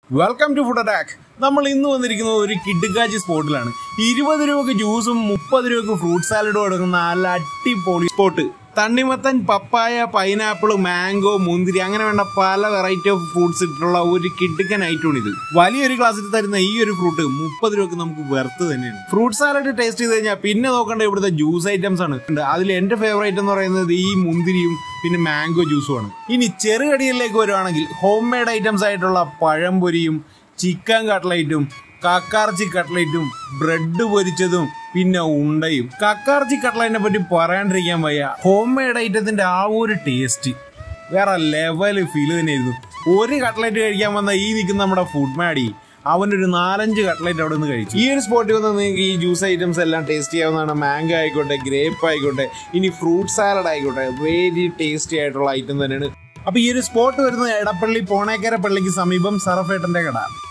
Welcome to food attack നമ്മൾ ഇന്ന് വന്നിരിക്കുന്നത് ഒരു കിഡ്ഗാജി സ്പോട്ടിലാണ് ഇരുപത് രൂപക്ക് ജ്യൂസും മുപ്പത് രൂപക്ക് ഫ്രൂട്ട് സാലഡും എടുക്കുന്ന നല്ല അടിപൊളി സ്പോട്ട് തണ്ണിമത്തൻ പപ്പായ പൈനാപ്പിൾ മാംഗോ മുന്തിരി അങ്ങനെ വേണ്ട പല വെറൈറ്റി ഓഫ് ഫ്രൂട്ട്സ് ഇട്ടുള്ള ഒരു കിഡ്ക്കൻ ഐറ്റമാണ് ഇത് വലിയൊരു ഗ്ലാസ്സിൽ തരുന്ന ഈ ഒരു ഫ്രൂട്ട് മുപ്പത് രൂപക്ക് നമുക്ക് വെർത്ത് തന്നെയാണ് ഫ്രൂട്ട് സാലഡ് ടേസ്റ്റ് ചെയ്ത് കഴിഞ്ഞാൽ പിന്നെ നോക്കേണ്ട ഇവിടുത്തെ ജ്യൂസ് ഐറ്റംസ് ആണ് ഉണ്ട്. അതിൽ എന്റെ ഫേവറേറ്റ് എന്ന് പറയുന്നത് ഈ മുന്തിരിയും പിന്നെ മാംഗോ ജ്യൂസുമാണ് ഇനി ചെറുകടികളിലേക്ക് വരുവാണെങ്കിൽ ഹോം മെയ്ഡ് ഐറ്റംസ് ആയിട്ടുള്ള പഴംപൊരിയും ചിക്കൻ കട്ട്ലൈറ്റും കക്കാർച്ചി കട്ട്ലൈറ്റും ബ്രെഡ് പൊരിച്ചതും പിന്നെ ഉണ്ടയും കക്കാർച്ചി കട്ട്ലൈറ്റിനെ പറ്റി പറയാണ്ടിരിക്കാൻ വയ്യ ഹോം മെയ്ഡ് ഐറ്റത്തിന്റെ ആ ഒരു ടേസ്റ്റ് വേറെ ലെവൽ ഫീൽ തന്നെയായിരുന്നു ഒരു കട്ട്ലൈറ്റ് കഴിക്കാൻ വന്ന ഈ നിൽക്കുന്ന നമ്മുടെ ഫുഡ് മാഡി അവനൊരു നാലഞ്ച് കട്ട്ലൈറ്റ് അവിടെ നിന്ന് കഴിച്ചു ഈ ഒരു സ്പോട്ടിൽ വന്ന് നിങ്ങൾക്ക് ഈ ജ്യൂസ് ഐറ്റംസ് എല്ലാം ടേസ്റ്റ് ചെയ്യാവുന്നതാണ് മാംഗോ ആയിക്കോട്ടെ ഗ്രേപ്പ് ആയിക്കോട്ടെ ഇനി ഫ്രൂട്ട് സാലഡ് ആയിക്കോട്ടെ വെരി ടേസ്റ്റി ആയിട്ടുള്ള ഐറ്റം തന്നെയാണ് അപ്പൊ ഈ ഒരു സ്പോട്ട് വരുന്നത് എടപ്പള്ളി പോണേക്കര പള്ളിക്ക് സമീപം സറഫേട്ടന്റെ കട